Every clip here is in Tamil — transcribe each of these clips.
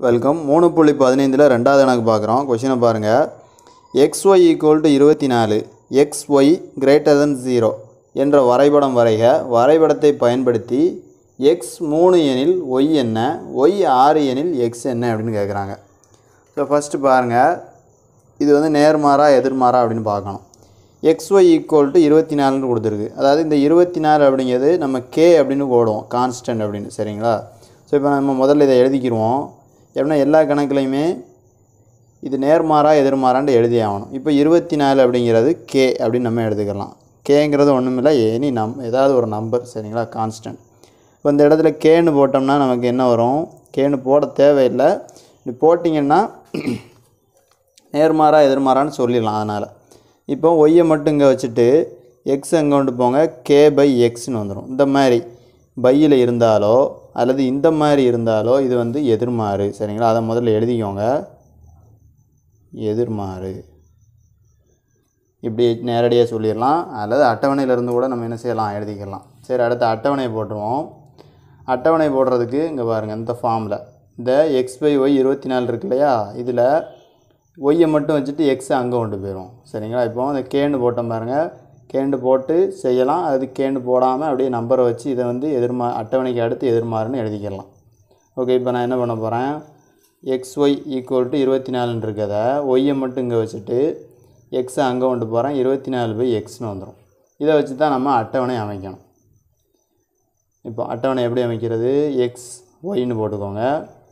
வெல்கம் மூணு புள்ளி பதினைந்தில் ரெண்டாவது கணக்கு பார்க்குறோம் கொஷினை பாருங்கள் எக்ஸ் ஒய் ஈக்குவல் டு இருபத்தி நாலு X Y greater than zero என்ற வரைபடம் வரைக வரைபடத்தை பயன்படுத்தி எக்ஸ் மூணு எனில் ஒய் என்ன ஒய் ஆறு எனில் எக்ஸ் என்ன அப்படின்னு கேட்குறாங்க ஸோ ஃபஸ்ட்டு பாருங்கள் இது வந்து நேர்மாறா எதிர்மாறா அப்படின்னு பார்க்கணும் எக்ஸ் ஒய் ஈக்குவல் டு இருபத்தி நாலுன்னு கொடுத்துருக்கு அதாவது இந்த இருபத்தி நாலு அப்படிங்கிறது நம்ம கே அப்படின்னு போடுவோம் கான்ஸ்டன்ட் அப்படின்னு சரிங்களா ஸோ இப்போ நம்ம முதல்ல இதை எழுதிக்கிருவோம் எப்படின்னா எல்லா கணக்குலையுமே இது நேர்மாறா எதிர்மாறான்ட்டு எழுதி ஆகணும் இப்போ இருபத்தி நாலு அப்படிங்கிறது கே அப்படின்னு நம்ம எடுத்துக்கலாம் கேங்கிறது ஒன்றுமில்லை எனி நம் ஏதாவது ஒரு நம்பர் சரிங்களா கான்ஸ்டன்ட் இப்போ இந்த இடத்துல கேன்னு போட்டோம்னா நமக்கு என்ன வரும் கேன்னு போட தேவையில்லை இப்படி போட்டிங்கன்னா நேர்மாறா எதிர்மாறான்னு சொல்லிடலாம் அதனால் இப்போ ஒய்யை மட்டும் இங்கே வச்சுட்டு எக்ஸ் அங்கே கொண்டு போங்க கே பை எக்ஸ்னு வந்துடும் இந்த மாதிரி பையில் இருந்தாலோ அல்லது இந்த மாதிரி இருந்தாலோ இது வந்து எதிர்மாறு சரிங்களா அதை முதல்ல எழுதிக்கோங்க எதிர்மாறு இப்படி நேரடியாக சொல்லிடலாம் அல்லது அட்டவணையிலேருந்து கூட நம்ம என்ன செய்யலாம் எழுதிக்கலாம் சரி அடுத்து அட்டவணை போட்டுருவோம் அட்டவணை போடுறதுக்கு இங்கே பாருங்கள் இந்த ஃபார்மில் இந்த எக்ஸ் பை ஒய் இருபத்தி நாலு இருக்கு இல்லையா இதில் ஒய்யை மட்டும் வச்சுட்டு எக்ஸை அங்கே கொண்டு போயிடும் சரிங்களா இப்போ அந்த கேண்டு போட்டோம் பாருங்கள் கேண்டு போட்டு செய்யலாம் அது கேண்டு போடாமல் அப்படியே நம்பரை வச்சு இதை வந்து எதிர்மா அட்டவணைக்கு அடுத்து எதிர்மாறுன்னு எழுதிக்கலாம் ஓகே இப்போ நான் என்ன பண்ண போகிறேன் எக்ஸ் ஒய் ஈக்குவல் டு இருபத்தி நாலுன்னு இருக்கதை ஒய்யை மட்டும் இங்கே வச்சுட்டு எக்ஸை அங்கே கொண்டு போகிறேன் இருபத்தி நாலு பை எக்ஸ்னு வந்துடும் இதை வச்சு தான் நம்ம அட்டவணை அமைக்கணும் இப்போ அட்டவணை எப்படி அமைக்கிறது எக்ஸ் ஒய்னு போட்டுக்கோங்க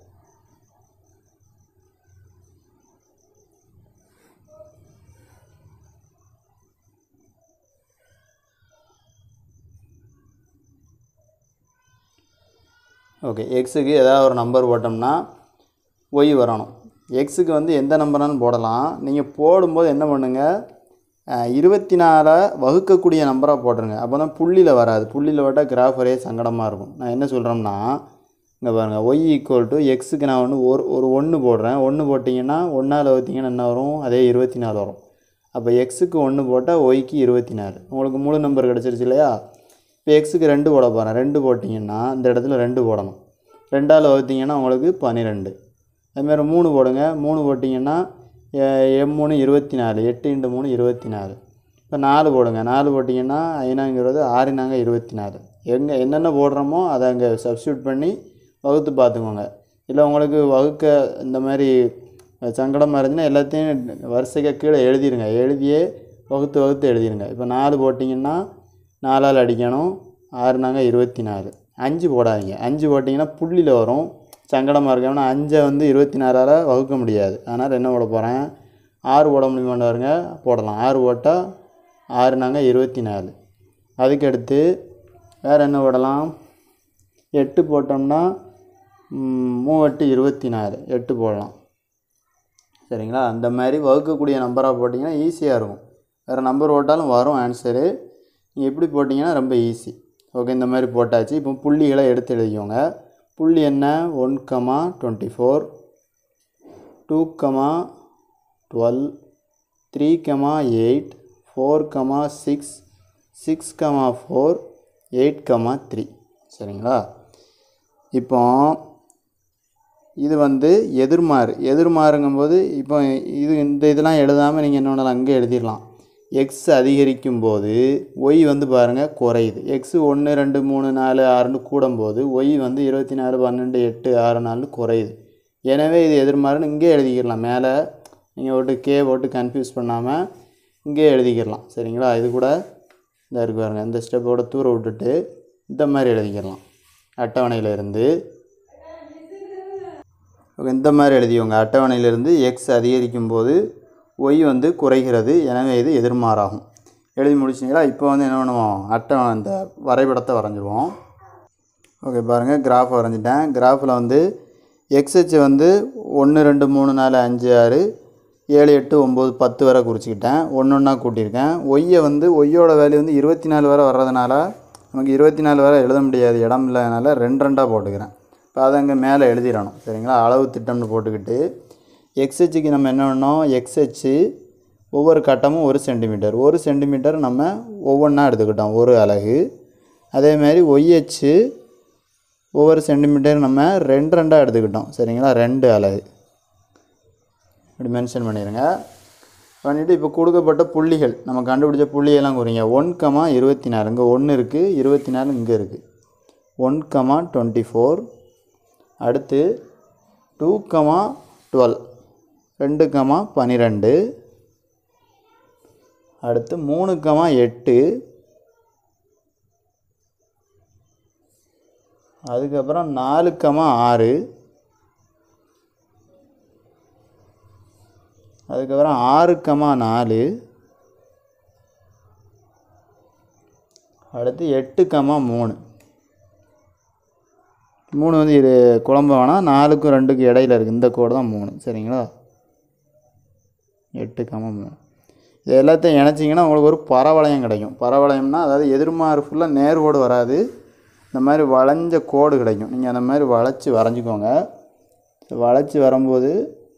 ஓகே எக்ஸுக்கு ஏதாவது ஒரு நம்பர் போட்டோம்னா ஒய் வரணும் எக்ஸுக்கு வந்து எந்த நம்பராலும் போடலாம் நீங்கள் போடும்போது என்ன பண்ணுங்கள் இருபத்தி நாலை வகுக்கக்கூடிய நம்பராக போட்டுருங்க அப்போ தான் புள்ளியில் வராது புள்ளியில் விட்டால் கிராஃப் ஒரே சங்கடமாக இருக்கும் நான் என்ன சொல்கிறோம்னா இங்கே பாருங்கள் ஒய் ஈக்குவல் டு எக்ஸுக்கு நான் ஒன்று ஒரு ஒரு ஒன்று போடுறேன் ஒன்று போட்டிங்கன்னா ஒன்றால் வகுத்தீங்கன்னா என்ன வரும் அதே இருபத்தி நாலு வரும் அப்போ எக்ஸுக்கு ஒன்று போட்டால் ஒய்க்கு இருபத்தி நாலு உங்களுக்கு முழு நம்பர் கிடச்சிருச்சு இல்லையா இப்போ எக்ஸுக்கு ரெண்டு போட போகிறேன் ரெண்டு போட்டிங்கன்னா இந்த இடத்துல ரெண்டு போடணும் ரெண்டால் வகுத்தீங்கன்னா உங்களுக்கு பன்னிரெண்டு அதுமாதிரி மூணு போடுங்க மூணு போட்டிங்கன்னா எம் மூணு இருபத்தி நாலு எட்டு இன்ட்டு மூணு இருபத்தி நாலு இப்போ நாலு போடுங்க நாலு போட்டிங்கன்னா ஐநாங்கிறது ஆறுனாங்க இருபத்தி நாலு எங்கே என்னென்ன போடுறோமோ அதை அங்கே சப்ஸ்டியூட் பண்ணி வகுத்து பார்த்துக்கோங்க இல்லை உங்களுக்கு வகுக்க இந்த மாதிரி சங்கடமாக இருந்துச்சுன்னா எல்லாத்தையும் வரிசைக்கு கீழே எழுதிருங்க எழுதியே வகுத்து வகுத்து எழுதிருங்க இப்போ நாலு போட்டிங்கன்னா நாலால் அடிக்கணும் ஆறுனாங்க இருபத்தி நாலு அஞ்சு போடாதீங்க அஞ்சு போட்டிங்கன்னா புள்ளியில் வரும் சங்கடமாக இருக்கும் ஏன்னா அஞ்சை வந்து இருபத்தி நாலால் வகுக்க முடியாது அதனால் என்ன போட போகிறேன் ஆறு போட முடியுமான்னு பாருங்க போடலாம் ஆறு போட்டால் ஆறுனாங்க இருபத்தி நாலு அதுக்கடுத்து வேறு என்ன போடலாம் எட்டு போட்டோம்னா மூவெட்டு இருபத்தி நாலு எட்டு போடலாம் சரிங்களா அந்த மாதிரி வகுக்கக்கூடிய நம்பராக போட்டிங்கன்னா ஈஸியாக இருக்கும் வேறு நம்பர் போட்டாலும் வரும் ஆன்சரு நீங்கள் எப்படி போட்டிங்கன்னா ரொம்ப ஈஸி ஓகே இந்த மாதிரி போட்டாச்சு இப்போ புள்ளிகளை எடுத்து எழுதிக்கோங்க புள்ளி என்ன one comma twenty four two comma twelve three comma eight four comma six six comma four eight comma three சரிங்களா இப்போ இது வந்து எதிர்மாறு எதிர்மாறுங்கும்போது இப்போ இது இந்த இதெல்லாம் எழுதாமல் நீங்கள் என்ன பண்ணலாம் அங்கே எழுதிடலாம் எக்ஸ் அதிகரிக்கும் போது ஒய் வந்து பாருங்கள் குறையுது எக்ஸு ஒன்று ரெண்டு மூணு நாலு ஆறுன்னு கூடும்போது ஒய் வந்து இருபத்தி நாலு பன்னெண்டு எட்டு ஆறு நாலுன்னு குறையுது எனவே இது எதிர்மாறுன்னு இங்கே எழுதிக்கிடலாம் மேலே நீங்கள் போட்டு கே போட்டு கன்ஃபியூஸ் பண்ணாமல் இங்கே எழுதிக்கிடலாம் சரிங்களா இது கூட இந்த இருக்கு பாருங்கள் இந்த ஸ்டெப்போட தூர விட்டுட்டு இந்த மாதிரி எழுதிக்கிடலாம் அட்டவணையிலேருந்து இந்த மாதிரி எழுதிவங்க அட்டவணையிலிருந்து எக்ஸ் அதிகரிக்கும் போது ஒய் வந்து குறைகிறது எனவே இது எதிர்மாறாகும் எழுதி முடிச்சிங்களா இப்போ வந்து என்ன பண்ணுவோம் அட்டை அந்த வரைபடத்தை வரைஞ்சிருவோம் ஓகே பாருங்கள் கிராஃப் வரைஞ்சிட்டேன் கிராஃபில் வந்து எக்ஸ்ஹெச் வந்து ஒன்று ரெண்டு மூணு நாலு அஞ்சு ஆறு ஏழு எட்டு ஒம்பது பத்து வரை குறிச்சிக்கிட்டேன் ஒன்று ஒன்றா கூட்டியிருக்கேன் ஒய்யை வந்து ஒய்யோட வேல்யூ வந்து இருபத்தி நாலு வரை வர்றதுனால நமக்கு இருபத்தி நாலு வரை எழுத முடியாது இடம் இல்லாதனால ரெண்டு ரெண்டாக போட்டுக்கிறேன் இப்போ அதை அங்கே மேலே எழுதிடணும் சரிங்களா அளவு திட்டம்னு போட்டுக்கிட்டு எக்ஸ்ஹெச்சுக்கு நம்ம என்ன பண்ணோம் எக்ஸ்ஹெச்சு ஒவ்வொரு கட்டமும் ஒரு சென்டிமீட்டர் ஒரு சென்டிமீட்டர் நம்ம ஒவ்வொன்றா எடுத்துக்கிட்டோம் ஒரு அலகு அதேமாதிரி ஒய்ஹெச்சு ஒவ்வொரு சென்டிமீட்டர் நம்ம ரெண்டு ரெண்டாக எடுத்துக்கிட்டோம் சரிங்களா ரெண்டு அலகு இப்படி மென்ஷன் பண்ணிடுங்க பண்ணிவிட்டு இப்போ கொடுக்கப்பட்ட புள்ளிகள் நம்ம கண்டுபிடிச்ச புள்ளியெல்லாம் குறிங்க ஒன் கமா இருபத்தி நாலு இங்கே ஒன்று இருக்குது இருபத்தி நாலு இங்கே இருக்குது ஒன் கமா டுவெண்ட்டி ஃபோர் அடுத்து டூ கமா டுவெல் ரெண்டு கமா பன்னிரெண்டு அடுத்து மூணு கமா எட்டு அதுக்கப்புறம் நாலு கமா ஆறு அதுக்கப்புறம் ஆறு கமா நாலு அடுத்து எட்டு கமா மூணு மூணு வந்து இது குழம்பு வேணாம் நாலுக்கும் ரெண்டுக்கும் இடையில இருக்குது இந்த கோடு தான் மூணு சரிங்களா எட்டு கமா மூணு இது எல்லாத்தையும் இணைச்சிங்கன்னா உங்களுக்கு ஒரு பரவளையம் கிடைக்கும் பரவளையம்னா அதாவது எதிர்மாறு ஃபுல்லாக நேர்கோடு வராது இந்த மாதிரி வளைஞ்ச கோடு கிடைக்கும் நீங்கள் அந்த மாதிரி வளைச்சி வரைஞ்சிக்கோங்க வளைச்சி வரும்போது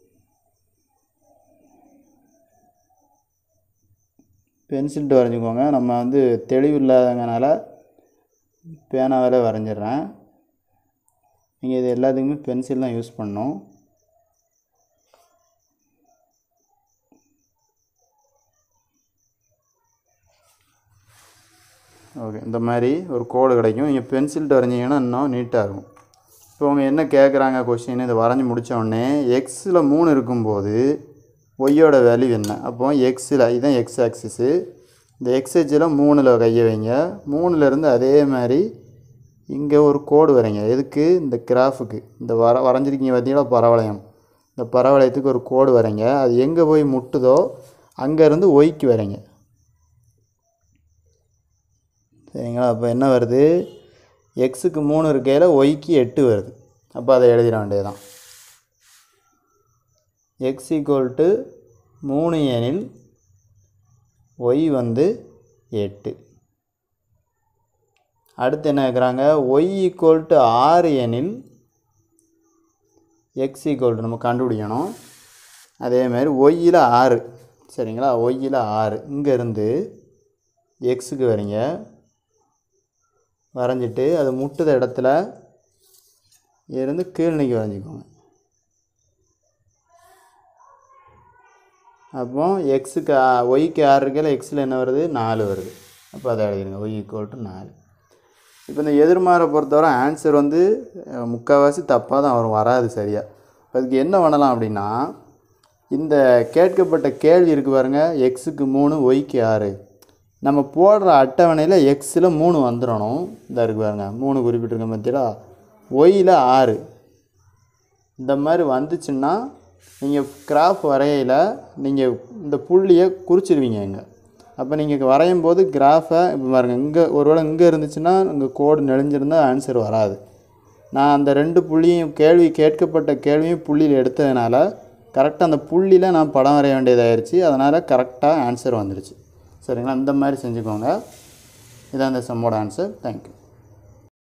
பென்சில்ட்டு வரைஞ்சிக்கோங்க நம்ம வந்து தெளிவு இல்லாதங்கனால பேனாவில் வரைஞ்சிடுறேன் நீங்கள் இது எல்லாத்துக்குமே பென்சில் தான் யூஸ் பண்ணணும் ஓகே இந்த மாதிரி ஒரு கோடு கிடைக்கும் நீங்கள் பென்சில்ட்டு வரைஞ்சிங்கன்னா இன்னும் நீட்டாக இருக்கும் இப்போ அவங்க என்ன கேட்குறாங்க கொஷின் இதை வரைஞ்சி முடிச்ச உடனே எக்ஸில் மூணு இருக்கும்போது ஒய்யோட வேல்யூ என்ன அப்போ எக்ஸில் இதுதான் எக்ஸ் ஆக்சிஸு இந்த எக்ஸ்ஹெச்சில் மூணில் கையை வைங்க மூணுலேருந்து அதே மாதிரி இங்கே ஒரு கோடு வரைங்க எதுக்கு இந்த கிராஃபுக்கு இந்த வர வரைஞ்சிருக்கீங்க பார்த்தீங்களா பரவளையம் இந்த பரவளையத்துக்கு ஒரு கோடு வரைங்க அது எங்கே போய் முட்டுதோ அங்கேருந்து ஒய்க்கு வரைங்க சரிங்களா அப்போ என்ன வருது எக்ஸுக்கு மூணு இருக்கையில் ஒய்க்கு எட்டு வருது அப்போ அதை எழுதிட வேண்டியதுதான் எக்ஸ் ஈக்குவல் டு மூணு எனில் ஒய் வந்து எட்டு அடுத்து என்ன கேட்குறாங்க ஒய் ஈக்குவல் டு ஆறு எனில் எக்ஸ் ஈக்குவல் டு நம்ம கண்டுபிடிக்கணும் அதேமாதிரி ஒய்யில் ஆறு சரிங்களா ஒய்யில் ஆறு இங்கேருந்து எக்ஸுக்கு வரீங்க வரைஞ்சிட்டு அது முட்டுத இடத்துல இருந்து கீழ்நிலைக்கு வரைஞ்சிக்கோங்க அப்போ எக்ஸுக்கு ஒய்க்கு ஆறு இருக்கையில் எக்ஸில் என்ன வருது நாலு வருது அப்போ அதை எழுதிடுங்க ஒய் ஈக்குவல் டு நாலு இப்போ இந்த எதிர்மாரை பொறுத்தவரை ஆன்சர் வந்து அஹ், முக்கால்வாசி தப்பாக தான் வரும் வராது சரியாக அதுக்கு என்ன பண்ணலாம் அப்படின்னா இந்த கேட்கப்பட்ட கேள்வி இருக்குது பாருங்கள் எக்ஸுக்கு மூணு ஒய்க்கு ஆறு நம்ம போடுற அட்டவணையில் எக்ஸில் மூணு வந்துடணும் இந்த இருக்கு பாருங்க மூணு குறிப்பிட்டிருக்க மத்தியில் ஒய்யில் ஆறு இந்த மாதிரி வந்துச்சுன்னா நீங்கள் கிராஃப் வரையில நீங்கள் இந்த புள்ளியை குறிச்சிடுவீங்க இங்கே அப்போ நீங்கள் வரையும் போது கிராஃபை இப்போ பாருங்கள் இங்கே ஒருவேளை இங்கே இருந்துச்சுன்னா இங்கே கோடு நெளிஞ்சிருந்தா ஆன்சர் வராது நான் அந்த ரெண்டு புள்ளியும் கேள்வி கேட்கப்பட்ட கேள்வியும் புள்ளியில் எடுத்ததுனால கரெக்டாக அந்த புள்ளியில் நான் படம் வரைய வேண்டியதாயிருச்சு அதனால் கரெக்டாக ஆன்சர் வந்துடுச்சு சரிங்களா இந்த மாதிரி செஞ்சுக்கோங்க இதான் இந்த சம்மோட ஆன்சர் தேங்க்யூ